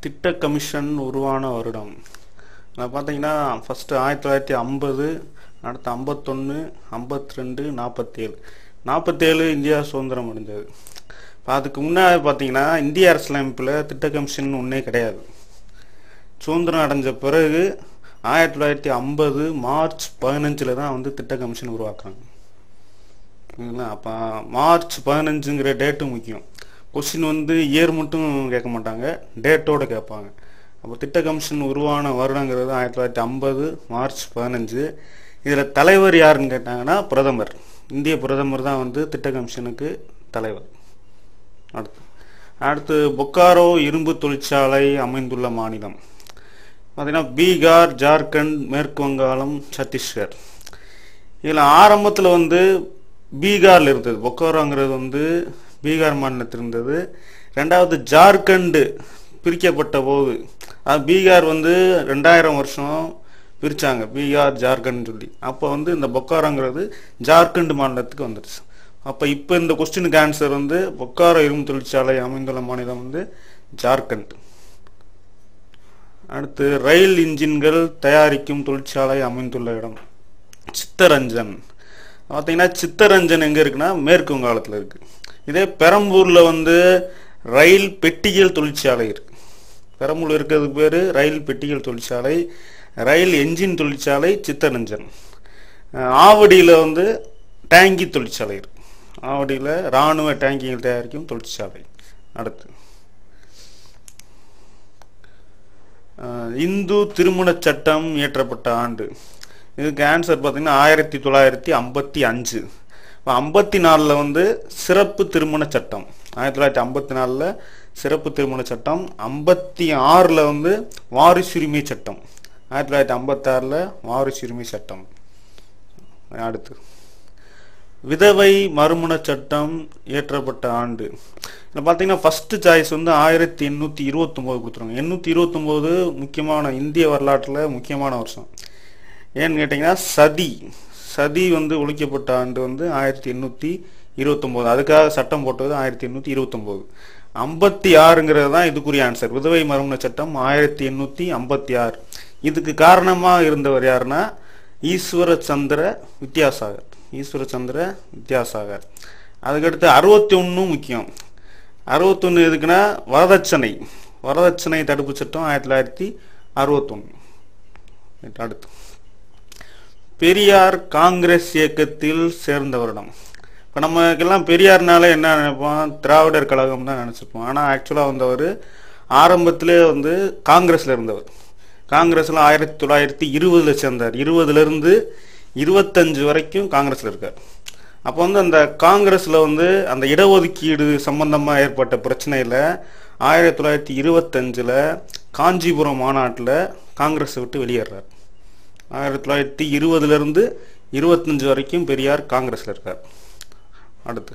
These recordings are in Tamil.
திட்ட கமிஷன் உருவான வருடம் நான் பார்த்தீங்கன்னா ஃபஸ்ட்டு ஆயிரத்தி தொள்ளாயிரத்தி ஐம்பது அடுத்து ஐம்பத்தொன்று ஐம்பத்தி ரெண்டு நாற்பத்தேழு நாற்பத்தேழு இந்தியா சுதந்திரம் அடைஞ்சது இப்போ அதுக்கு முன்னாடி பார்த்தீங்கன்னா இந்திய அரசியலமைப்பில் திட்ட கமிஷன் ஒன்றே கிடையாது சுதந்திரம் அடைஞ்ச பிறகு ஆயிரத்தி தொள்ளாயிரத்தி ஐம்பது மார்ச் பதினஞ்சில் தான் வந்து திட்ட கமிஷன் உருவாக்குறாங்க சரிங்களா அப்போ மார்ச் பதினஞ்சுங்கிற டேட்டு முக்கியம் கொஸ்டின் வந்து இயர் மட்டும் கேட்க மாட்டாங்க டேட்டோட கேட்பாங்க அப்போ திட்ட கமிஷன் உருவான வருடங்கிறது ஆயிரத்தி தொள்ளாயிரத்தி ஐம்பது மார்ச் பதினஞ்சு இதில் தலைவர் யாருன்னு கேட்டாங்கன்னா பிரதமர் இந்திய பிரதமர் தான் வந்து திட்ட கமிஷனுக்கு தலைவர் அடுத்து அடுத்து பொக்காரோ இரும்பு தொழிற்சாலை அமைந்துள்ள மாநிலம் பார்த்தீங்கன்னா பீகார் ஜார்க்கண்ட் மேற்கு வங்காளம் சத்தீஸ்கர் இதில் ஆரம்பத்தில் வந்து பீகாரில் இருந்தது பொக்காரோங்கிறது வந்து பீகார் மாநிலத்தில் இருந்தது ரெண்டாவது ஜார்க்கண்டு பிரிக்கப்பட்ட போது அது பீகார் வந்து ரெண்டாயிரம் வருஷம் பிரித்தாங்க பீகார் ஜார்க்கண்ட் சொல்லி அப்போ வந்து இந்த பொக்காரோங்கிறது ஜார்க்கண்ட் மாநிலத்துக்கு வந்துடுச்சு அப்போ இப்போ இந்த கொஸ்டினுக்கு ஆன்சர் வந்து பொக்காரோ இரும்பு தொழிற்சாலை அமைந்துள்ள மாநிலம் வந்து ஜார்க்கண்ட் அடுத்து ரயில் இன்ஜின்கள் தயாரிக்கும் தொழிற்சாலை அமைந்துள்ள இடம் சித்தரஞ்சன் பார்த்தீங்கன்னா சித்தரஞ்சன் எங்கே இருக்குன்னா மேற்கு வங்காளத்தில் இருக்கு இதே பெரம்பூரில் வந்து ரயில் பெட்டிகள் தொழிற்சாலை இருக்கு பெரம்பூர் இருக்கிறதுக்கு பேர் ரயில் பெட்டிகள் தொழிற்சாலை ரயில் என்ஜின் தொழிற்சாலை சித்தரஞ்சன் அஹ் ஆவடியில் வந்து டேங்கி தொழிற்சாலை இருக்கு ஆவடியில் இராணுவ டேங்கிகள் தயாரிக்கும் தொழிற்சாலை அடுத்து அஹ் இந்து திருமணச் சட்டம் இயற்றப்பட்ட ஆண்டு இதுக்கு ஆன்சர் பார்த்தீங்கன்னா ஆயிரத்தி தொள்ளாயிரத்தி ஐம்பத்தி அஞ்சு ஐம்பத்தி நாலில் வந்து சிறப்பு திருமண சட்டம் ஆயிரத்தி தொள்ளாயிரத்தி ஐம்பத்தி நாலில் சிறப்பு திருமண சட்டம் ஐம்பத்தி ஆறில் வந்து வாரிசுரிமை சட்டம் ஆயிரத்தி தொள்ளாயிரத்தி ஐம்பத்தாறில் வாரிசுரிமை சட்டம் அடுத்து விதவை மறுமண சட்டம் இயற்றப்பட்ட ஆண்டு இதில் பார்த்தீங்கன்னா ஃபஸ்ட்டு சாய்ஸ் வந்து ஆயிரத்தி எண்ணூற்றி இருபத்தொம்போது கொடுத்துருவாங்க எண்ணூற்றி இருபத்தொம்போது முக்கியமான இந்திய வரலாற்றில் முக்கியமான வருஷம் ஏன்னு கேட்டிங்கன்னா சதி சதி வந்து ஒழிக்கப்பட்ட ஆண்டு வந்து ஆயிரத்தி எண்ணூற்றி இருபத்தொம்போது அதுக்காக சட்டம் போட்டது ஆயிரத்தி எண்ணூற்றி இருபத்தொம்போது ஐம்பத்தி ஆறுங்கிறது தான் இதுக்குரிய ஆன்சர் விதவை மறுமண சட்டம் ஆயிரத்தி எண்ணூற்றி ஐம்பத்தி ஆறு இதுக்கு காரணமாக இருந்தவர் யாருன்னா ஈஸ்வர சந்திர வித்யாசாகர் ஈஸ்வர சந்திர வித்யாசாகர் அதுக்கடுத்து அறுபத்தி ஒன்றும் முக்கியம் அறுபத்தொன்று எதுக்குன்னா வரதட்சணை வரதட்சணை தடுப்பு சட்டம் ஆயிரத்தி தொள்ளாயிரத்தி அறுபத்தொன்று அடுத்து பெரியார் காங்கிரஸ் இயக்கத்தில் சேர்ந்த வருடம் இப்போ நமக்கெல்லாம் பெரியார்னால என்ன நினைப்போம் திராவிடர் கழகம் தான் நினச்சிப்போம் ஆனால் ஆக்சுவலாக வந்தவர் ஆரம்பத்திலே வந்து காங்கிரஸில் இருந்தவர் காங்கிரஸில் ஆயிரத்தி தொள்ளாயிரத்தி இருபதில் சேர்ந்தார் இருபதுலேருந்து இருபத்தஞ்சு வரைக்கும் காங்கிரஸில் இருக்கார் அப்போ வந்து அந்த காங்கிரஸில் வந்து அந்த இடஒதுக்கீடு சம்பந்தமாக ஏற்பட்ட பிரச்சனையில் ஆயிரத்தி தொள்ளாயிரத்தி இருபத்தஞ்சில் காஞ்சிபுரம் மாநாட்டில் காங்கிரஸை விட்டு வெளியேறார் ஆயிரத்தி தொள்ளாயிரத்தி இருபதுலேருந்து இருபத்தஞ்சு வரைக்கும் பெரியார் காங்கிரஸில் இருக்கார் அடுத்து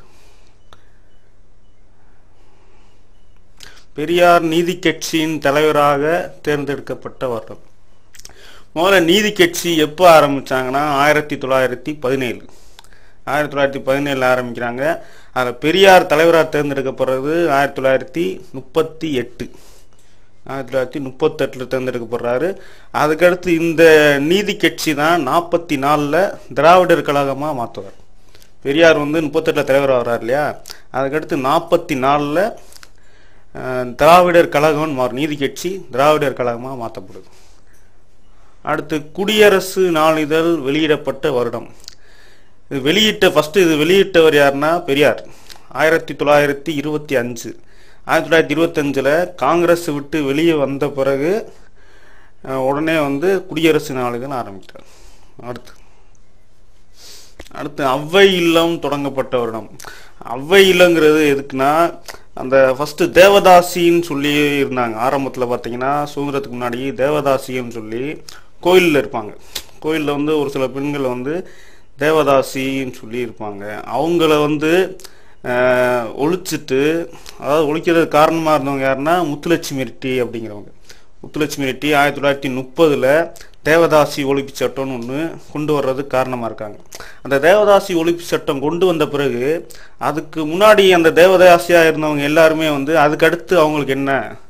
பெரியார் நீதி கட்சியின் தலைவராக தேர்ந்தெடுக்கப்பட்ட வருடம் முதல்ல நீதி கட்சி எப்போ ஆரம்பிச்சாங்கன்னா ஆயிரத்தி தொள்ளாயிரத்தி பதினேழு ஆயிரத்தி தொள்ளாயிரத்தி பதினேழில் ஆரம்பிக்கிறாங்க அதில் பெரியார் தலைவராக தேர்ந்தெடுக்கப்படுறது ஆயிரத்தி தொள்ளாயிரத்தி முப்பத்தி எட்டு ஆயிரத்தி தொள்ளாயிரத்தி முப்பத்தெட்டில் தேர்ந்தெடுக்கப்படுறாரு அதுக்கடுத்து இந்த நீதி கட்சி தான் நாற்பத்தி நாலில் திராவிடர் கழகமாக மாற்றுவார் பெரியார் வந்து முப்பத்தெட்டில் தலைவராக வர்றார் இல்லையா அதுக்கடுத்து நாற்பத்தி நாலில் திராவிடர் கழகம்னு மாறும் நீதி கட்சி திராவிடர் கழகமாக மாற்றப்படுது அடுத்து குடியரசு நாளிதழ் வெளியிடப்பட்ட வருடம் இது வெளியிட்ட ஃபஸ்ட்டு இது வெளியிட்டவர் யாருன்னா பெரியார் ஆயிரத்தி தொள்ளாயிரத்தி இருபத்தி அஞ்சு ஆயிரத்தி தொள்ளாயிரத்தி இருபத்தஞ்சில் காங்கிரஸ் விட்டு வெளியே வந்த பிறகு அஹ், உடனே வந்து குடியரசு நாளிதழ் ஆரம்பித்தார் அடுத்து அடுத்து அவ்வை இல்லம் தொடங்கப்பட்ட வருடம் அவ்வை இல்லங்கிறது எதுக்குன்னா அந்த ஃபர்ஸ்ட் தேவதாசின்னு சொல்லி இருந்தாங்க ஆரம்பத்தில் பார்த்தீங்கன்னா சுதந்திரத்துக்கு முன்னாடி தேவதாசின்னு சொல்லி கோயிலில் இருப்பாங்க கோயிலில் வந்து ஒரு சில பெண்கள் வந்து தேவதாசின்னு சொல்லி இருப்பாங்க அவங்கள வந்து ஆஹ், ஒழிச்சிட்டு அதாவது ஒழிக்கிறதுக்கு காரணமாக இருந்தவங்க யாருன்னா முத்துலட்சுமி ரெட்டி அப்படிங்கிறவங்க முத்துலட்சுமி ரெட்டி ஆயிரத்தி தொள்ளாயிரத்தி முப்பதில் தேவதாசி ஒழிப்பு சட்டம்னு ஒன்று கொண்டு வர்றதுக்கு காரணமாக இருக்காங்க அந்த தேவதாசி ஒழிப்பு சட்டம் கொண்டு வந்த பிறகு அதுக்கு முன்னாடி அந்த தேவதாசியாக இருந்தவங்க எல்லாருமே வந்து அதுக்கு அடுத்து அவங்களுக்கு என்ன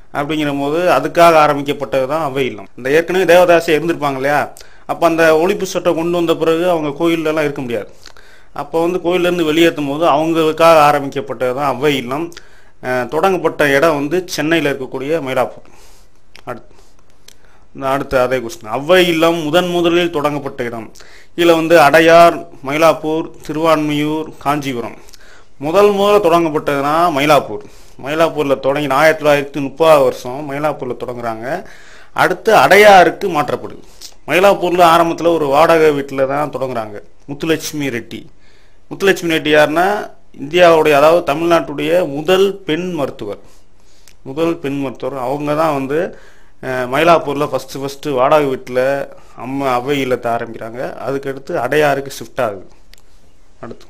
அப்படிங்கிற போது அதுக்காக ஆரம்பிக்கப்பட்டது தான் அவை இல்லம் இந்த ஏற்கனவே தேவதாசி இருந்திருப்பாங்க இல்லையா அப்போ அந்த ஒழிப்பு சட்டம் கொண்டு வந்த பிறகு அவங்க கோயில்ல எல்லாம் இருக்க முடியாது அப்போ வந்து கோயிலேருந்து வெளியேற்றும் போது அவங்களுக்காக ஆரம்பிக்கப்பட்டது தான் அவை இல்லம் அஹ் தொடங்கப்பட்ட இடம் வந்து சென்னையில் இருக்கக்கூடிய மயிலாப்பூர் அடுத்து இந்த அடுத்து அதே கொஸ்டின் அவ்வை இல்லம் முதன் முதலில் தொடங்கப்பட்ட இடம் இதில் வந்து அடையார் மயிலாப்பூர் திருவான்மியூர் காஞ்சிபுரம் முதல் முதல்ல தொடங்கப்பட்டதுன்னா மயிலாப்பூர் மயிலாப்பூரில் தொடங்கி ஆயிரத்தி தொள்ளாயிரத்தி முப்பதாவது வருஷம் மயிலாப்பூரில் தொடங்குறாங்க அடுத்து அடையாருக்கு மாற்றப்படுது மயிலாப்பூரில் ஆரம்பத்தில் ஒரு வாடகை வீட்டில் தான் தொடங்குறாங்க முத்துலட்சுமி ரெட்டி முத்துலட்சுமி ரெட்டி யாருன்னா இந்தியாவுடைய அதாவது தமிழ்நாட்டுடைய முதல் பெண் மருத்துவர் முதல் பெண் மருத்துவர் அவங்க தான் வந்து அஹ், மயிலாப்பூரில் ஃபஸ்ட்டு ஃபஸ்ட்டு வாடகை வீட்டில் அம்மா அவை இல்லத்தை ஆரம்பிக்கிறாங்க அதுக்கடுத்து அடையாருக்கு ஷிஃப்ட் ஆகுது அடுத்து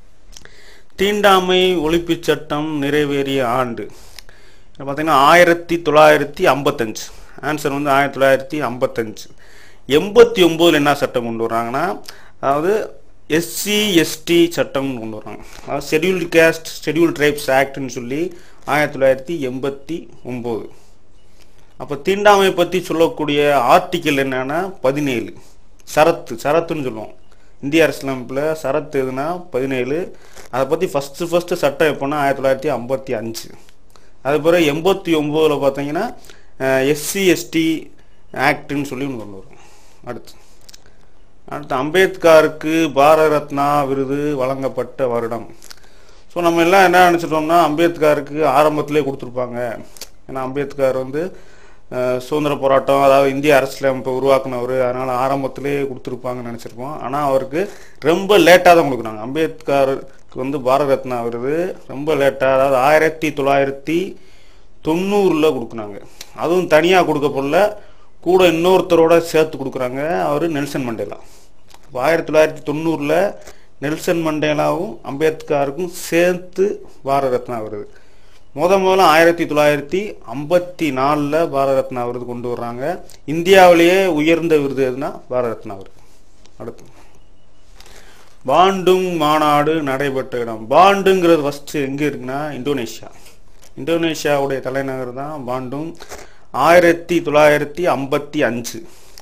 தீண்டாமை ஒழிப்புச் சட்டம் நிறைவேறிய ஆண்டு இது பார்த்தீங்கன்னா ஆயிரத்தி தொள்ளாயிரத்தி ஐம்பத்தஞ்சு ஆன்சர் வந்து ஆயிரத்தி தொள்ளாயிரத்தி ஐம்பத்தஞ்சு எண்பத்தி ஒம்போதில் என்ன சட்டம் கொண்டு வர்றாங்கன்னா அதாவது எஸ்சி எஸ்டி சட்டம் கொண்டு வர்றாங்க அதாவது ஷெட்யூல்டு கேஸ்ட் ஷெட்யூல் ட்ரைப்ஸ் ஆக்ட்னு சொல்லி ஆயிரத்தி தொள்ளாயிரத்தி எண்பத்தி ஒம்பது அப்போ தீண்டாமை பற்றி சொல்லக்கூடிய ஆர்டிக்கல் என்னன்னா பதினேழு சரத்து சரத்துன்னு சொல்லுவோம் இந்திய அரசியலமைப்பில் சரத்து எதுனா பதினேழு அதை பற்றி ஃபஸ்ட்டு ஃபஸ்ட்டு சட்டம் எப்போன்னா ஆயிரத்தி தொள்ளாயிரத்தி ஐம்பத்தி அஞ்சு அது பிறகு எண்பத்தி ஒம்போதில் பார்த்தீங்கன்னா எஸ்சி எஸ்டி ஆக்ட்னு சொல்லி ஒன்று கொண்டு வரும் அடுத்து அடுத்து அம்பேத்கருக்கு பாரத ரத்னா விருது வழங்கப்பட்ட வருடம் ஸோ நம்ம எல்லாம் என்ன நினச்சிட்டோம்னா அம்பேத்கருக்கு ஆரம்பத்திலே கொடுத்துருப்பாங்க ஏன்னா அம்பேத்கர் வந்து அஹ், சுதந்திர போராட்டம் அதாவது இந்திய அரசியலமைப்பை உருவாக்குனவர் அதனால் ஆரம்பத்திலே கொடுத்துருப்பாங்கன்னு நினச்சிருப்போம் ஆனால் அவருக்கு ரொம்ப லேட்டாக தான் கொடுக்குறாங்க அம்பேத்கருக்கு வந்து பாரத ரத்னா விருது ரொம்ப லேட்டாக அதாவது ஆயிரத்தி தொள்ளாயிரத்தி தொண்ணூறில் கொடுக்குறாங்க அதுவும் தனியாக கொடுக்கப்படல கூட இன்னொருத்தரோட சேர்த்து கொடுக்குறாங்க அவர் நெல்சன் மண்டேலா அப்போ ஆயிரத்தி தொள்ளாயிரத்தி தொண்ணூறில் நெல்சன் மண்டேலாவும் அம்பேத்கருக்கும் சேர்த்து பாரத ரத்னா வருது முத முதல்ல ஆயிரத்தி தொள்ளாயிரத்தி ஐம்பத்தி நாலில் பாரத ரத்னா விருது கொண்டு வர்றாங்க இந்தியாவிலேயே உயர்ந்த விருது எதுனா பாரத ரத்னா விருது அடுத்து பாண்டுங் மாநாடு நடைபெற்ற இடம் பாண்டுங்கிறது ஃபஸ்ட்டு எங்கே இருக்குன்னா இந்தோனேஷியா இந்தோனேஷியாவுடைய தலைநகர் தான் பாண்டுங் ஆயிரத்தி தொள்ளாயிரத்தி ஐம்பத்தி அஞ்சு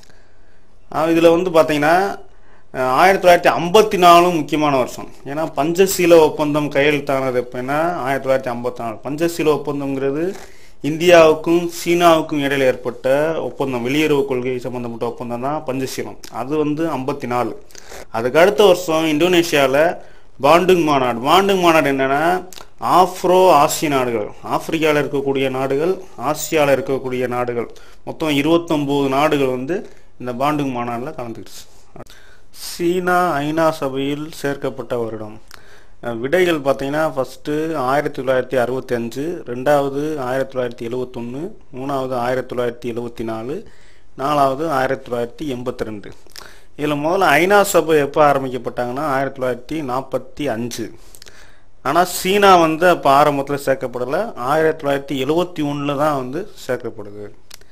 இதில் வந்து பார்த்தீங்கன்னா அஹ், ஆயிரத்தி தொள்ளாயிரத்தி ஐம்பத்தி நாலும் முக்கியமான வருஷம் ஏன்னா பஞ்சசீல ஒப்பந்தம் கையெழுத்தானது எப்போன்னா ஆயிரத்தி தொள்ளாயிரத்தி ஐம்பத்தி நாலு பஞ்சசீல ஒப்பந்தம்ங்கிறது இந்தியாவுக்கும் சீனாவுக்கும் இடையில ஏற்பட்ட ஒப்பந்தம் வெளியுறவு கொள்கை சம்பந்தப்பட்ட ஒப்பந்தம் தான் பஞ்சசீலம் அது வந்து ஐம்பத்தி நாலு அதுக்கு அடுத்த வருஷம் இந்தோனேஷியாவில் பாண்டுங் மாநாடு பாண்டுங் மாநாடு என்னன்னா ஆஃப்ரோ ஆசிய நாடுகள் ஆப்பிரிக்காவில் இருக்கக்கூடிய நாடுகள் ஆசியாவில் இருக்கக்கூடிய நாடுகள் மொத்தம் இருபத்தொம்போது நாடுகள் வந்து இந்த பாண்டுங் மாநாட்டில் கலந்துக்கிடுச்சு சீனா ஐநா சபையில் சேர்க்கப்பட்ட வருடம் அஹ் விடைகள் பார்த்தீங்கன்னா ஃபஸ்ட்டு ஆயிரத்தி தொள்ளாயிரத்தி அறுபத்தி அஞ்சு ரெண்டாவது ஆயிரத்தி தொள்ளாயிரத்தி எழுவத்தொன்று மூணாவது ஆயிரத்தி தொள்ளாயிரத்தி எழுவத்தி நாலு நாலாவது ஆயிரத்தி தொள்ளாயிரத்தி எண்பத்தி ரெண்டு இதில் முதல்ல ஐநா சபை எப்போ ஆரம்பிக்கப்பட்டாங்கன்னா ஆயிரத்தி தொள்ளாயிரத்தி நாற்பத்தி அஞ்சு ஆனால் சீனா வந்து அப்போ ஆரம்பத்தில் சேர்க்கப்படலை ஆயிரத்தி தொள்ளாயிரத்தி எழுவத்தி ஒன்றில் தான் வந்து சேர்க்கப்படுது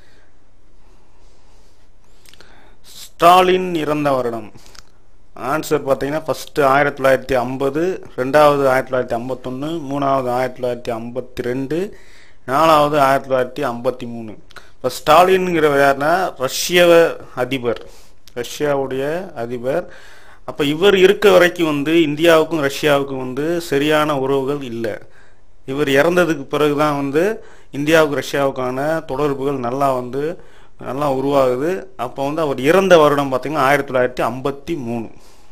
ஸ்டாலின் இறந்த வருடம் ஆன்சர் பார்த்தீங்கன்னா ஃபஸ்ட்டு ஆயிரத்தி தொள்ளாயிரத்தி ஐம்பது ரெண்டாவது ஆயிரத்தி தொள்ளாயிரத்தி ஐம்பத்தொன்று மூணாவது ஆயிரத்தி தொள்ளாயிரத்தி ஐம்பத்தி ரெண்டு நாலாவது ஆயிரத்தி தொள்ளாயிரத்தி ஐம்பத்தி மூணு இப்போ ஸ்டாலின்ங்கிறவர் யாருன்னா ரஷ்ய அதிபர் ரஷ்யாவுடைய அதிபர் அப்போ இவர் இருக்க வரைக்கும் வந்து இந்தியாவுக்கும் ரஷ்யாவுக்கும் வந்து சரியான உறவுகள் இல்லை இவர் இறந்ததுக்கு பிறகு தான் வந்து இந்தியாவுக்கு ரஷ்யாவுக்கான தொடர்புகள் நல்லா வந்து நல்லா உருவாகுது அப்போ வந்து அவர் இறந்த வருடம் பார்த்தீங்கன்னா ஆயிரத்தி தொள்ளாயிரத்தி ஐம்பத்தி மூணு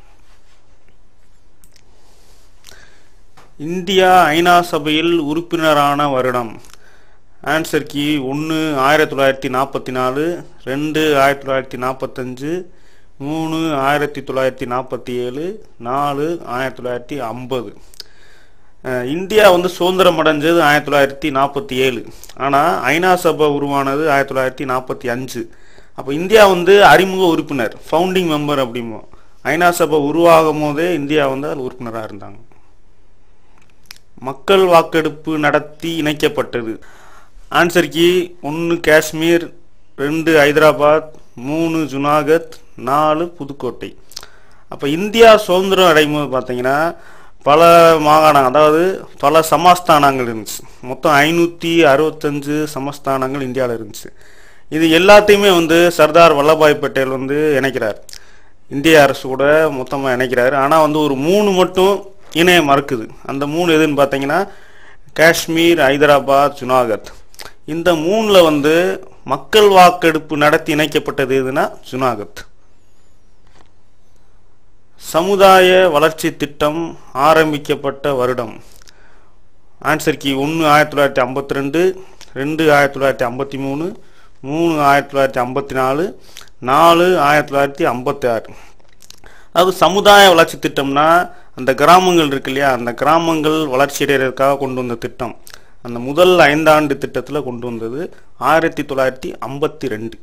இந்தியா ஐநா சபையில் உறுப்பினரான வருடம் ஆன்சர் கீ ஒன்று ஆயிரத்தி தொள்ளாயிரத்தி நாற்பத்தி நாலு ரெண்டு ஆயிரத்தி தொள்ளாயிரத்தி நாற்பத்தஞ்சு மூணு ஆயிரத்தி தொள்ளாயிரத்தி நாற்பத்தி ஏழு நாலு ஆயிரத்தி தொள்ளாயிரத்தி ஐம்பது அஹ் இந்தியா வந்து சுதந்திரம் அடைஞ்சது ஆயிரத்தி தொள்ளாயிரத்தி நாற்பத்தி ஏழு ஆனால் ஐநா சபை உருவானது ஆயிரத்தி தொள்ளாயிரத்தி நாற்பத்தி அஞ்சு அப்போ இந்தியா வந்து அறிமுக உறுப்பினர் ஃபவுண்டிங் மெம்பர் அப்படிம்போம் ஐநா சபை உருவாகும் போதே இந்தியா வந்து அதில் உறுப்பினராக இருந்தாங்க மக்கள் வாக்கெடுப்பு நடத்தி இணைக்கப்பட்டது ஆன்சர் கீ ஒன்று காஷ்மீர் ரெண்டு ஹைதராபாத் மூணு ஜுனாகத் நாலு புதுக்கோட்டை அப்போ இந்தியா சுதந்திரம் அடையும் போது பார்த்தீங்கன்னா பல மாகாணம் அதாவது பல சமஸ்தானங்கள் இருந்துச்சு மொத்தம் ஐநூற்றி அறுபத்தஞ்சு சமஸ்தானங்கள் இந்தியாவில் இருந்துச்சு இது எல்லாத்தையுமே வந்து சர்தார் வல்லபாய் பட்டேல் வந்து இணைக்கிறார் இந்திய அரசு கூட மொத்தமாக இணைக்கிறாரு ஆனால் வந்து ஒரு மூணு மட்டும் இணைய மறுக்குது அந்த மூணு எதுன்னு பார்த்தீங்கன்னா காஷ்மீர் ஹைதராபாத் ஜுனாகத் இந்த மூணில் வந்து மக்கள் வாக்கெடுப்பு நடத்தி இணைக்கப்பட்டது எதுனா ஜுனாகத் சமுதாய வளர்ச்சி திட்டம் ஆரம்பிக்கப்பட்ட வருடம் ஆன்சர் கீ ஒன்று ஆயிரத்தி தொள்ளாயிரத்தி ஐம்பத்தி ரெண்டு ரெண்டு ஆயிரத்தி தொள்ளாயிரத்தி ஐம்பத்தி மூணு மூணு ஆயிரத்தி தொள்ளாயிரத்தி ஐம்பத்தி நாலு நாலு ஆயிரத்தி தொள்ளாயிரத்தி ஐம்பத்தி ஆறு அதாவது சமுதாய வளர்ச்சி திட்டம்னா அந்த கிராமங்கள் இருக்கு இல்லையா அந்த கிராமங்கள் வளர்ச்சி அடைகிறதுக்காக கொண்டு வந்த திட்டம் அந்த முதல் ஐந்தாண்டு திட்டத்தில் கொண்டு வந்தது ஆயிரத்தி தொள்ளாயிரத்தி ஐம்பத்தி ரெண்டு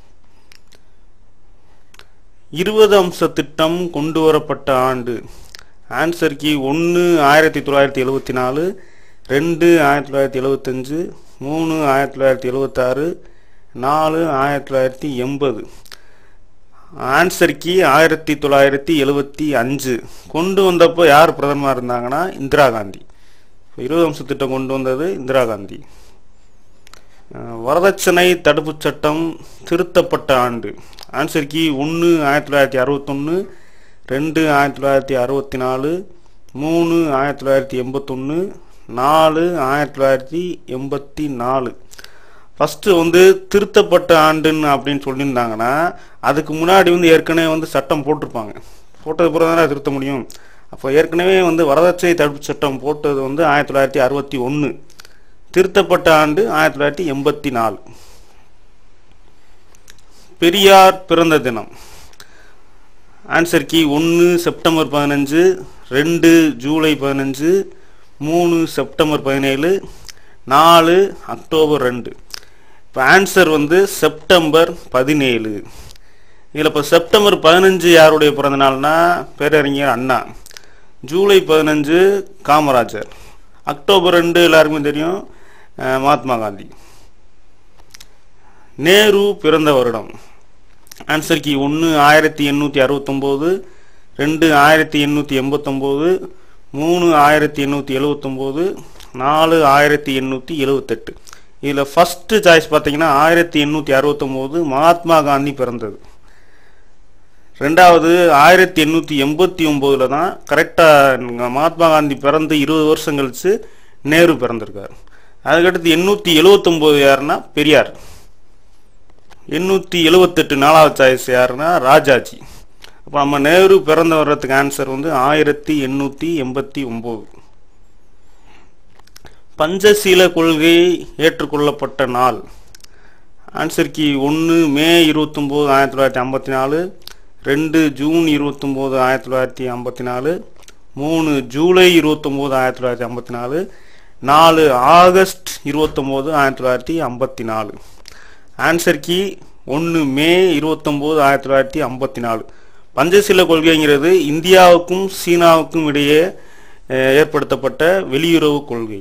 இருபது அம்ச திட்டம் கொண்டு வரப்பட்ட ஆண்டு ஆன்சர் கீ ஒன்று ஆயிரத்தி தொள்ளாயிரத்தி எழுபத்தி நாலு ரெண்டு ஆயிரத்தி தொள்ளாயிரத்தி எழுபத்தஞ்சு மூணு ஆயிரத்தி தொள்ளாயிரத்தி எழுபத்தாறு நாலு ஆயிரத்தி தொள்ளாயிரத்தி எண்பது ஆன்சர் கீ ஆயிரத்தி தொள்ளாயிரத்தி எழுபத்தி அஞ்சு கொண்டு வந்தப்போ யார் பிரதமராக இருந்தாங்கன்னா இந்திரா காந்தி இருபது அம்ச திட்டம் கொண்டு வந்தது இந்திரா காந்தி அஹ் வரதட்சணை தடுப்புச் சட்டம் திருத்தப்பட்ட ஆண்டு ஆன்சர் கீ ஒன்று ஆயிரத்தி தொள்ளாயிரத்தி அறுபத்தொன்று ரெண்டு ஆயிரத்தி தொள்ளாயிரத்தி அறுபத்தி நாலு மூணு ஆயிரத்தி தொள்ளாயிரத்தி எண்பத்தொன்று நாலு ஆயிரத்தி தொள்ளாயிரத்தி எண்பத்தி நாலு ஃபஸ்ட்டு வந்து திருத்தப்பட்ட ஆண்டுன்னு அப்படின்னு சொல்லியிருந்தாங்கன்னா அதுக்கு முன்னாடி வந்து ஏற்கனவே வந்து சட்டம் போட்டிருப்பாங்க போட்டது பிறகு தானே திருத்த முடியும் அப்போ ஏற்கனவே வந்து வரதட்சணை தடுப்பு சட்டம் போட்டது வந்து ஆயிரத்தி தொள்ளாயிரத்தி அறுபத்தி ஒன்று திருத்தப்பட்ட ஆண்டு ஆயிரத்தி தொள்ளாயிரத்தி எண்பத்தி நாலு பெரியார் பிறந்த தினம் ஆன்சர் கீ ஒன்று செப்டம்பர் பதினஞ்சு ரெண்டு ஜூலை பதினஞ்சு மூணு செப்டம்பர் பதினேழு நாலு அக்டோபர் ரெண்டு இப்போ ஆன்சர் வந்து செப்டம்பர் பதினேழு இதில் இப்போ செப்டம்பர் பதினஞ்சு யாருடைய பிறந்த நாள்னா பேரறிஞர் அண்ணா ஜூலை பதினஞ்சு காமராஜர் அக்டோபர் ரெண்டு எல்லாருக்குமே தெரியும் அஹ், மகாத்மா காந்தி நேரு பிறந்த வருடம் ஆன்சர் கீ ஒன்று ஆயிரத்தி எண்ணூற்றி அறுபத்தொம்போது ரெண்டு ஆயிரத்தி எண்ணூற்றி எண்பத்தொம்போது மூணு ஆயிரத்தி எண்ணூற்றி எழுவத்தொம்போது நாலு ஆயிரத்தி எண்ணூற்றி எழுவத்தெட்டு இதில் ஃபஸ்ட்டு சாய்ஸ் பார்த்தீங்கன்னா ஆயிரத்தி எண்ணூற்றி அறுபத்தொம்போது மகாத்மா காந்தி பிறந்தது ரெண்டாவது ஆயிரத்தி எண்ணூற்றி எண்பத்தி ஒம்போதில் தான் கரெக்டாக மகாத்மா காந்தி பிறந்து இருபது வருஷம் கழிச்சு நேரு பிறந்திருக்கார் அதுக்கடுத்து எண்ணூற்றி எழுவத்தொம்போது யாருன்னா பெரியார் எண்ணூற்றி எழுவத்தெட்டு நாலாவது சாய்ஸ் யாருன்னா ராஜாஜி அப்போ நம்ம நேரு பிறந்த வர்றதுக்கு ஆன்சர் வந்து ஆயிரத்தி எண்ணூற்றி எண்பத்தி ஒம்பது பஞ்சசீல கொள்கை ஏற்றுக்கொள்ளப்பட்ட நாள் ஆன்சர் கீ ஒன்று மே இருபத்தொம்போது ஆயிரத்தி தொள்ளாயிரத்தி ஐம்பத்தி நாலு ரெண்டு ஜூன் இருபத்தொம்போது ஆயிரத்தி தொள்ளாயிரத்தி ஐம்பத்தி நாலு மூணு ஜூலை இருபத்தொம்போது ஆயிரத்தி தொள்ளாயிரத்தி ஐம்பத்தி நாலு நாலு ஆகஸ்ட் இருபத்தொம்போது ஆயிரத்தி தொள்ளாயிரத்தி ஐம்பத்தி நாலு ஆன்சர் கீ ஒன்று மே இருபத்தொம்போது ஆயிரத்தி தொள்ளாயிரத்தி ஐம்பத்தி நாலு பஞ்சசீல கொள்கைங்கிறது இந்தியாவுக்கும் சீனாவுக்கும் இடையே அஹ், ஏற்படுத்தப்பட்ட வெளியுறவு கொள்கை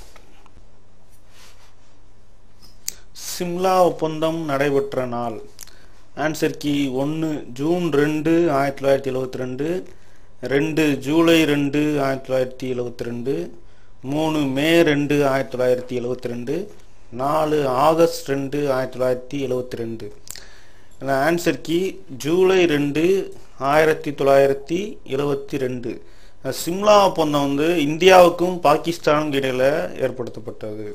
சிம்லா ஒப்பந்தம் நடைபெற்ற நாள் ஆன்சர் கீ ஒன்று ஜூன் ரெண்டு ஆயிரத்தி தொள்ளாயிரத்தி எழுவத்தி ரெண்டு ரெண்டு ஜூலை ரெண்டு ஆயிரத்தி தொள்ளாயிரத்தி எழுவத்தி ரெண்டு மூணு மே ரெண்டு ஆயிரத்தி தொள்ளாயிரத்தி எழுவத்தி ரெண்டு நாலு ஆகஸ்ட் ரெண்டு ஆயிரத்தி தொள்ளாயிரத்தி எழுவத்தி ரெண்டு ஆன்சர் கீ ஜூலை ரெண்டு ஆயிரத்தி தொள்ளாயிரத்தி எழுவத்தி ரெண்டு சிம்லா ஒப்பந்தம் வந்து இந்தியாவுக்கும் பாகிஸ்தானுக்கும் இடையில ஏற்படுத்தப்பட்டது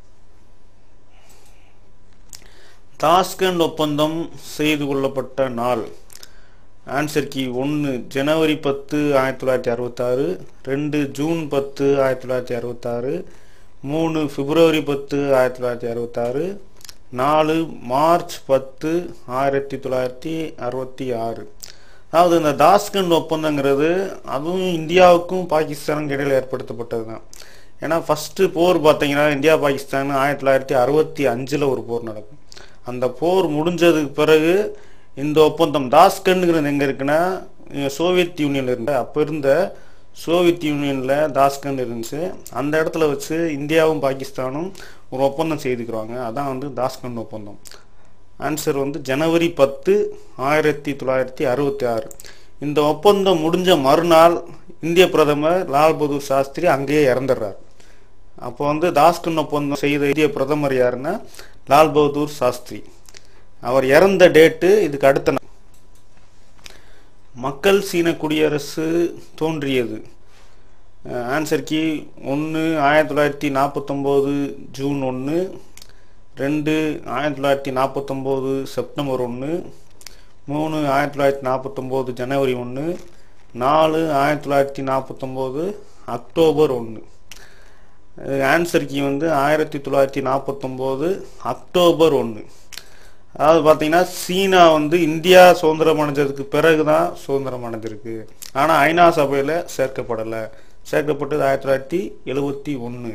தாஸ்கண்ட் ஒப்பந்தம் செய்து கொள்ளப்பட்ட நாள் ஆன்சர் கீ ஒன்று ஜனவரி பத்து ஆயிரத்தி தொள்ளாயிரத்தி அறுபத்தாறு ரெண்டு ஜூன் பத்து ஆயிரத்தி தொள்ளாயிரத்தி அறுபத்தாறு மூணு பிப்ரவரி பத்து ஆயிரத்தி தொள்ளாயிரத்தி அறுபத்தாறு நாலு மார்ச் பத்து ஆயிரத்தி தொள்ளாயிரத்தி அறுபத்தி ஆறு அதாவது இந்த தாஸ்கண்ட் ஒப்பந்தங்கிறது அதுவும் இந்தியாவுக்கும் பாகிஸ்தானுக்கும் இடையில ஏற்படுத்தப்பட்டது தான் ஏன்னா ஃபஸ்ட்டு போர் பார்த்தீங்கன்னா இந்தியா பாகிஸ்தான் ஆயிரத்தி தொள்ளாயிரத்தி அறுபத்தி அஞ்சில் ஒரு போர் நடக்கும் அந்த போர் முடிஞ்சதுக்கு பிறகு இந்த ஒப்பந்தம் தாஸ்கண்ட்ங்கிறது எங்கே இருக்குன்னா இங்க சோவியத் யூனியன்ல இருந்த அப்போ இருந்த சோவியத் யூனியனில் தாஸ்கண்ட் இருந்துச்சு அந்த இடத்துல வச்சு இந்தியாவும் பாகிஸ்தானும் ஒரு ஒப்பந்தம் செய்துக்கிறாங்க அதான் வந்து தாஸ்கண்ட் ஒப்பந்தம் ஆன்சர் வந்து ஜனவரி பத்து ஆயிரத்தி தொள்ளாயிரத்தி அறுபத்தி ஆறு இந்த ஒப்பந்தம் முடிஞ்ச மறுநாள் இந்திய பிரதமர் லால் பகதூர் சாஸ்திரி அங்கேயே இறந்துடுறார் அப்போ வந்து தாஸ்கன் ஒப்பந்தம் செய்த இந்திய பிரதமர் யாருன்னா லால் பகதூர் சாஸ்திரி அவர் இறந்த டேட்டு இதுக்கு அடுத்த நாள். மக்கள் சீன குடியரசு தோன்றியது ஆன்சர் கீ ஒன்று ஆயிரத்தி தொள்ளாயிரத்தி நாற்பத்தொம்போது ஜூன் ஒன்று ரெண்டு ஆயிரத்தி தொள்ளாயிரத்தி நாற்பத்தொம்போது செப்டம்பர் ஒன்று மூணு ஆயிரத்தி தொள்ளாயிரத்தி நாற்பத்தொம்போது ஜனவரி ஒன்று நாலு ஆயிரத்தி தொள்ளாயிரத்தி நாற்பத்தொம்போது அக்டோபர் ஒன்று ஆன்சர் கீ வந்து ஆயிரத்தி தொள்ளாயிரத்தி நாற்பத்தொம்போது அக்டோபர் ஒன்று அதாவது பார்த்தீங்கன்னா சீனா வந்து இந்தியா சுதந்திரம் அடைஞ்சதுக்கு பிறகு தான் சுதந்திரம் அடைஞ்சிருக்கு ஆனால் ஐநா சபையில் சேர்க்கப்படலை சேர்க்கப்பட்டது ஆயிரத்தி தொள்ளாயிரத்தி எழுவத்தி ஒன்று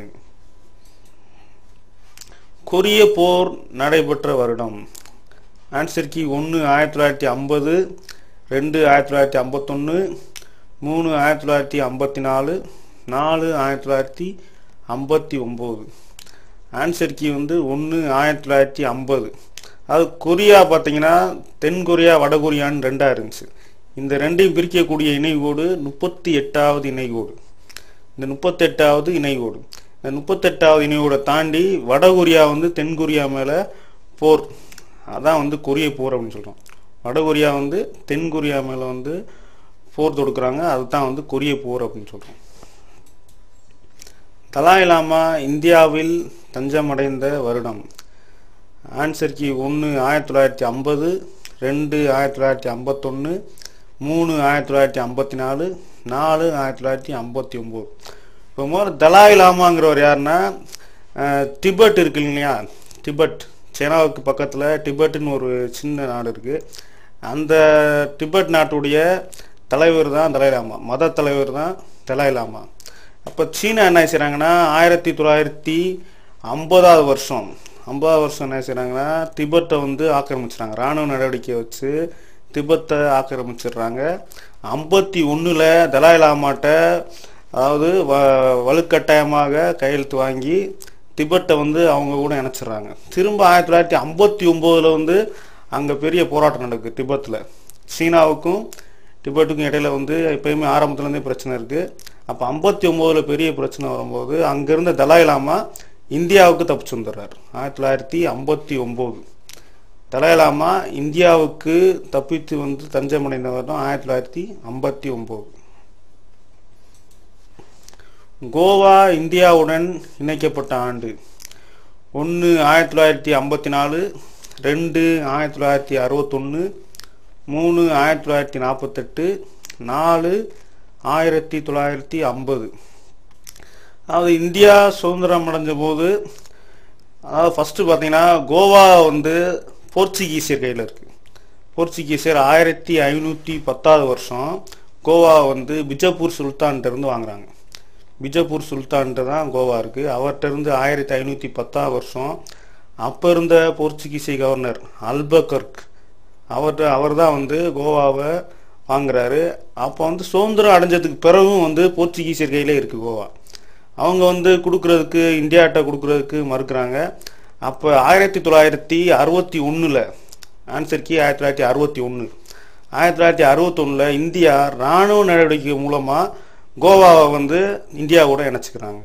கொரிய போர் நடைபெற்ற வருடம் ஆன்சர் கீ ஒன்று ஆயிரத்தி தொள்ளாயிரத்தி ஐம்பது ரெண்டு ஆயிரத்தி தொள்ளாயிரத்தி ஐம்பத்தொன்று மூணு ஆயிரத்தி தொள்ளாயிரத்தி ஐம்பத்தி நாலு நாலு ஆயிரத்தி தொள்ளாயிரத்தி ஐம்பத்தி ஒம்பது ஆன்சர் கீ வந்து ஒன்று ஆயிரத்தி தொள்ளாயிரத்தி ஐம்பது அது கொரியா பார்த்தீங்கன்னா தென் கொரியா வட கொரியான்னு ரெண்டாக இருந்துச்சு இந்த ரெண்டையும் பிரிக்கக்கூடிய இணைகோடு முப்பத்தி எட்டாவது இணைகோடு இந்த முப்பத்தெட்டாவது இணைகோடு இந்த முப்பத்தெட்டாவது இணையோடை தாண்டி வட கொரியா வந்து தென் கொரியா மேலே போர் அதான் வந்து கொரிய போர் அப்படின்னு சொல்கிறோம் வட கொரியா வந்து தென் கொரியா மேலே வந்து போர் தொடுக்குறாங்க அதுதான் வந்து கொரிய போர் அப்படின்னு சொல்கிறோம் தலாய் லாமா இந்தியாவில் தஞ்சமடைந்த வருடம் ஆன்சர் கீ ஒன்று ஆயிரத்தி தொள்ளாயிரத்தி ஐம்பது ரெண்டு ஆயிரத்தி தொள்ளாயிரத்தி ஐம்பத்தொன்று மூணு ஆயிரத்தி தொள்ளாயிரத்தி ஐம்பத்தி நாலு நாலு ஆயிரத்தி தொள்ளாயிரத்தி ஐம்பத்தி ஒம்பது இப்போ முதல்ல தலாய் லாமாங்கிறவர் யாருன்னா அஹ், திபெத் இருக்கு இல்லையா திபெத் சைனாவுக்கு பக்கத்தில் டிபெட்னு ஒரு சின்ன நாடு இருக்குது அந்த டிபெட் நாட்டுடைய தலைவர் தான் தலாய் லாமா மத தலைவர் தான் தலாய் லாமா அப்போ சீனா என்ன செய்கிறாங்கன்னா ஆயிரத்தி தொள்ளாயிரத்தி ஐம்பதாவது வருஷம் ஐம்பதாவது வருஷம் என்ன செய்கிறாங்கன்னா திபெத்தை வந்து ஆக்கிரமிச்சிடுறாங்க ராணுவ நடவடிக்கை வச்சு திபெத்தை ஆக்கிரமிச்சிடுறாங்க ஐம்பத்தி ஒன்றில் தலாய் லாமாட்ட அதாவது வ வலுக்கட்டாயமாக கையெழுத்து வாங்கி திபெட்டை வந்து அவங்க கூட இணைச்சிடுறாங்க திரும்ப ஆயிரத்தி தொள்ளாயிரத்தி ஐம்பத்தி ஒம்போதில் வந்து அங்கே பெரிய போராட்டம் நடக்குது திபெத்தில் சீனாவுக்கும் டிபெட்டுக்கும் இடையில வந்து எப்பயுமே ஆரம்பத்துலேருந்தே பிரச்சனை இருக்குது அப்போ ஐம்பத்தி ஒம்போதில் பெரிய பிரச்சனை வரும்போது அங்கேருந்த தலாய் லாமா இந்தியாவுக்கு தப்பிச்சு வந்துடுறாரு ஆயிரத்தி தொள்ளாயிரத்தி ஐம்பத்தி ஒம்பது தலாய் லாமா இந்தியாவுக்கு தப்பித்து வந்து தஞ்சமடைந்த வருடம் ஆயிரத்தி தொள்ளாயிரத்தி ஐம்பத்தி ஒம்பது கோவா இந்தியாவுடன் இணைக்கப்பட்ட ஆண்டு ஒன்று ஆயிரத்தி தொள்ளாயிரத்தி ஐம்பத்தி நாலு ரெண்டு ஆயிரத்தி தொள்ளாயிரத்தி அறுபத்தொன்று மூணு ஆயிரத்தி தொள்ளாயிரத்தி நாற்பத்தெட்டு நாலு ஆயிரத்தி தொள்ளாயிரத்தி ஐம்பது அதாவது இந்தியா சுதந்திரம் அடைஞ்ச போது அதாவது ஃபஸ்ட்டு பார்த்தீங்கன்னா கோவா வந்து போர்ச்சுகீசியர் கையில் இருக்குது போர்ச்சுகீசியர் ஆயிரத்தி ஐநூற்றி பத்தாவது வருஷம் கோவா வந்து பிஜப்பூர் சுல்தான்கிட்ட இருந்து வாங்குறாங்க பிஜப்பூர் சுல்தான்கிட்ட தான் கோவா இருக்குது அவர்கிட்ட இருந்து ஆயிரத்தி ஐநூற்றி பத்தாவது வருஷம் அப்போ இருந்த போர்ச்சுகீசிய கவர்னர் அல்பகர்க் அவர்கிட்ட அவர் தான் வந்து கோவாவை வாங்குறாரு அப்போ வந்து சுதந்திரம் அடைஞ்சதுக்கு பிறகும் வந்து போர்ச்சுகீசியர் கையிலே இருக்குது கோவா அவங்க வந்து கொடுக்குறதுக்கு இந்தியாட்ட கொடுக்குறதுக்கு மறுக்கிறாங்க அப்போ ஆயிரத்தி தொள்ளாயிரத்தி அறுபத்தி ஒன்றில் ஆன்சர் கி ஆயிரத்தி தொள்ளாயிரத்தி அறுபத்தி ஒன்று ஆயிரத்தி தொள்ளாயிரத்தி அறுபத்தொன்னில் இந்தியா இராணுவ நடவடிக்கை மூலமாக கோவாவை வந்து இந்தியாவோட இணைச்சிக்கிறாங்க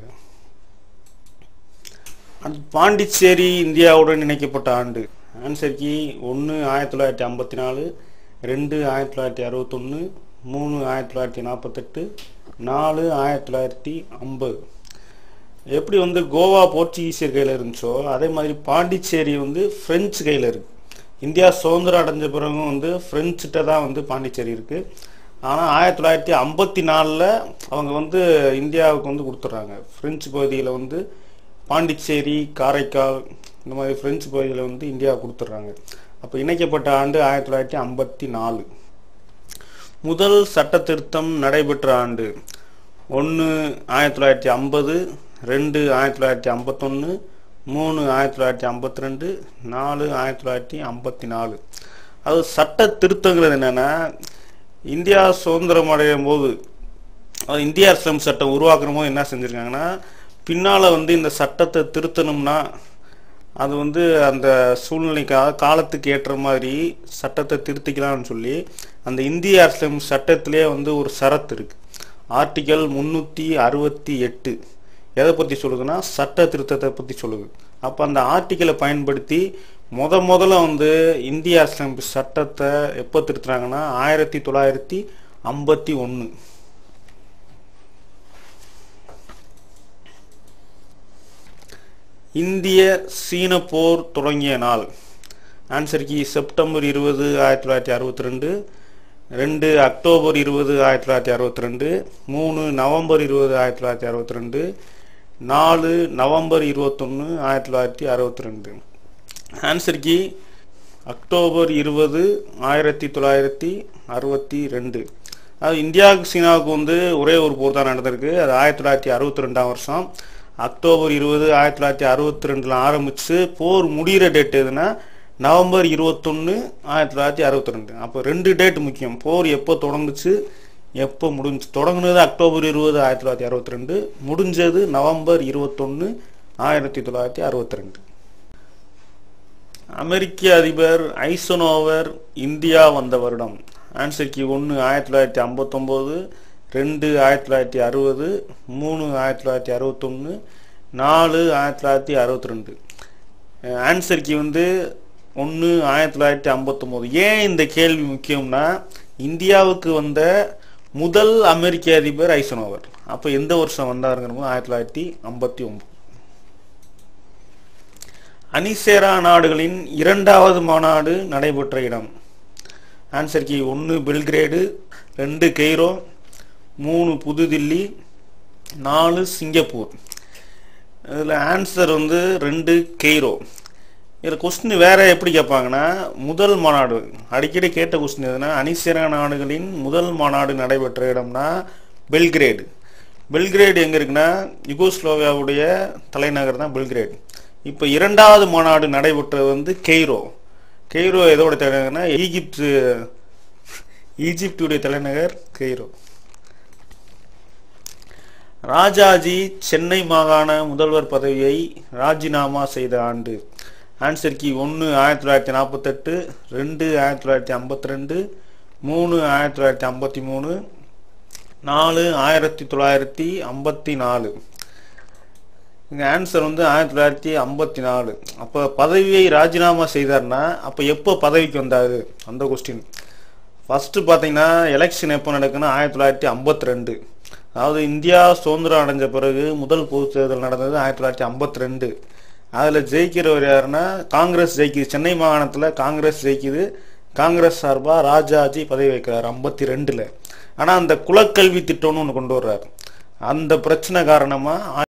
அடுத்து பாண்டிச்சேரி இந்தியாவுடன் இணைக்கப்பட்ட ஆண்டு ஆன்சர் கி ஒன்று ஆயிரத்தி தொள்ளாயிரத்தி ஐம்பத்தி நாலு ரெண்டு ஆயிரத்தி தொள்ளாயிரத்தி அறுபத்தொன்று மூணு ஆயிரத்தி தொள்ளாயிரத்தி நாற்பத்தெட்டு நாலு ஆயிரத்தி தொள்ளாயிரத்தி ஐம்பது எப்படி வந்து கோவா போர்ச்சுகீசியர் கையில் இருந்துச்சோ அதே மாதிரி பாண்டிச்சேரி வந்து பிரெஞ்சு கையில் இருக்கு இந்தியா சுதந்திரம் அடைஞ்ச பிறகும் வந்து பிரெஞ்சுகிட்ட தான் வந்து பாண்டிச்சேரி இருக்கு ஆனால் ஆயிரத்தி தொள்ளாயிரத்தி ஐம்பத்தி நாலில் அவங்க வந்து இந்தியாவுக்கு வந்து கொடுத்துட்றாங்க பிரெஞ்சு பகுதியில் வந்து பாண்டிச்சேரி காரைக்கால் இந்த மாதிரி பிரெஞ்சு பகுதியில் வந்து இந்தியா கொடுத்துட்றாங்க அப்போ இணைக்கப்பட்ட ஆண்டு ஆயிரத்தி தொள்ளாயிரத்தி ஐம்பத்தி நாலு முதல் சட்ட திருத்தம் நடைபெற்ற ஆண்டு ஒன்று ஆயிரத்தி தொள்ளாயிரத்தி ஐம்பது ரெண்டு ஆயிரத்தி தொள்ளாயிரத்தி ஐம்பத்தொன்று மூணு ஆயிரத்தி தொள்ளாயிரத்தி ஐம்பத்தி ரெண்டு நாலு ஆயிரத்தி தொள்ளாயிரத்தி ஐம்பத்தி நாலு அது சட்ட திருத்தங்கிறது என்னென்னா இந்தியா சுதந்திரம் அடையும் போது அது இந்திய அரசியலமைப்பு சட்டம் உருவாக்குற போது என்ன செஞ்சுருக்காங்கன்னா பின்னால் வந்து இந்த சட்டத்தை திருத்தணும்னா அது வந்து அந்த சூழ்நிலைக்காக காலத்துக்கு ஏற்ற மாதிரி சட்டத்தை திருத்திக்கலாம்னு சொல்லி அந்த இந்திய அரசியலமைப்பு சட்டத்திலே வந்து ஒரு சரத்து இருக்கு ஆர்டிகல் முன்னூற்றி அறுபத்தி எட்டு எதை பற்றி சொல்லுதுன்னா சட்ட திருத்தத்தை பற்றி சொல்லுது அப்போ அந்த ஆர்டிக்கலை பயன்படுத்தி முத முதல்ல வந்து இந்திய அரசியலமைப்பு சட்டத்தை எப்போ திருத்துறாங்கன்னா ஆயிரத்தி தொள்ளாயிரத்தி ஐம்பத்தி ஒன்று இந்திய சீன போர் தொடங்கிய நாள் ஆன்சர் கி செப்டம்பர் இருபது ஆயிரத்தி தொள்ளாயிரத்தி அறுபத்தி ரெண்டு ரெண்டு அக்டோபர் இருபது ஆயிரத்தி தொள்ளாயிரத்தி அறுபத்தி ரெண்டு மூணு நவம்பர் இருபது ஆயிரத்தி தொள்ளாயிரத்தி அறுபத்தி ரெண்டு நாலு நவம்பர் இருபத்தொன்று ஆயிரத்தி தொள்ளாயிரத்தி அறுபத்தி ரெண்டு ஆன்சர் கி அக்டோபர் இருபது ஆயிரத்தி தொள்ளாயிரத்தி அறுபத்தி ரெண்டு அது இந்தியாவுக்கு சீனாவுக்கு வந்து ஒரே ஒரு போர் தான் நடந்திருக்கு அது ஆயிரத்தி தொள்ளாயிரத்தி அறுபத்தி ரெண்டாம் வருஷம் அக்டோபர் இருபது ஆயிரத்தி தொள்ளாயிரத்தி அறுபத்தி ரெண்டில் ஆரம்பித்து போர் முடிகிற டேட் எதுனா நவம்பர் இருபத்தொன்று ஆயிரத்தி தொள்ளாயிரத்தி அறுபத்தி ரெண்டு அப்போ ரெண்டு டேட் முக்கியம் போர் எப்போ தொடங்குச்சு எப்போ முடிஞ்சு தொடங்குனது அக்டோபர் இருபது ஆயிரத்தி தொள்ளாயிரத்தி அறுபத்தி ரெண்டு முடிஞ்சது நவம்பர் இருபத்தொன்று ஆயிரத்தி தொள்ளாயிரத்தி அறுபத்தி ரெண்டு அமெரிக்க அதிபர் ஐசனோவர் இந்தியா வந்த வருடம் ஆன்சர் கி ஒன்று ஆயிரத்தி தொள்ளாயிரத்தி ஐம்பத்தொம்போது ரெண்டு ஆயிரத்தி தொள்ளாயிரத்தி அறுபது மூணு ஆயிரத்தி தொள்ளாயிரத்தி அறுபத்தொன்று நாலு ஆயிரத்தி தொள்ளாயிரத்தி அறுபத்தி ரெண்டு ஆன்சர் கி வந்து ஒன்று ஆயிரத்தி தொள்ளாயிரத்தி ஐம்பத்தொம்போது ஏன் இந்த கேள்வி முக்கியம்னா இந்தியாவுக்கு வந்த முதல் அமெரிக்க அதிபர் ஐசனோவர் அப்போ எந்த வருஷம் வந்தாருங்கிறப்போ ஆயிரத்தி தொள்ளாயிரத்தி ஐம்பத்தி ஒம்பது அனிசேரா நாடுகளின் இரண்டாவது மாநாடு நடைபெற்ற இடம் ஆன்சர் கி ஒன்று பெல்கிரேடு ரெண்டு கெய்ரோ மூணு புதுதில்லி நாலு சிங்கப்பூர் இதில் ஆன்சர் வந்து ரெண்டு கெய்ரோ இதில் கொஸ்டின் வேற எப்படி கேட்பாங்கன்னா முதல் மாநாடு அடிக்கடி கேட்ட கொஸ்டின் எதுனா அனிசேரா நாடுகளின் முதல் மாநாடு நடைபெற்ற இடம்னா பெல்கிரேடு பெல்கிரேடு எங்கே இருக்குன்னா யுகோஸ்லோவியாவுடைய தலைநகர் தான் பெல்கிரேடு இப்போ இரண்டாவது மாநாடு நடைபெற்றது வந்து கெய்ரோ கெய்ரோ எதோட தலைநகர்னா ஈஜிப்து ஈஜிப்டுடைய தலைநகர் கெய்ரோ ராஜாஜி சென்னை மாகாண முதல்வர் பதவியை ராஜினாமா செய்த ஆண்டு ஆன்சர் கி ஒன்று ஆயிரத்தி தொள்ளாயிரத்தி நாற்பத்தெட்டு ரெண்டு ஆயிரத்தி தொள்ளாயிரத்தி ஐம்பத்தி ரெண்டு மூணு ஆயிரத்தி தொள்ளாயிரத்தி ஐம்பத்தி மூணு நாலு ஆயிரத்தி தொள்ளாயிரத்தி ஐம்பத்தி நாலு இங்கே ஆன்சர் வந்து ஆயிரத்தி தொள்ளாயிரத்தி ஐம்பத்தி நாலு அப்போ பதவியை ராஜினாமா செய்தார்னா அப்போ எப்போ பதவிக்கு வந்தார் அந்த கொஸ்டின் ஃபஸ்ட்டு பார்த்தீங்கன்னா எலெக்ஷன் எப்போ நடக்குன்னா ஆயிரத்தி தொள்ளாயிரத்தி ஐம்பத்தி ரெண்டு அதாவது இந்தியா சுதந்திரம் அடைஞ்ச பிறகு முதல் பொது தேர்தல் நடந்தது ஆயிரத்தி தொள்ளாயிரத்தி ஐம்பத்தி ரெண்டு அதில் ஜெயிக்கிறவர் யாருன்னா காங்கிரஸ் ஜெயிக்குது சென்னை மாகாணத்தில் காங்கிரஸ் ஜெயிக்குது காங்கிரஸ் சார்பாக ராஜாஜி பதவி வைக்கிறார் ஐம்பத்தி ரெண்டில் ஆனால் அந்த குலக்கல்வி திட்டம்னு ஒன்று கொண்டு வர்றாரு அந்த பிரச்சனை காரணமாக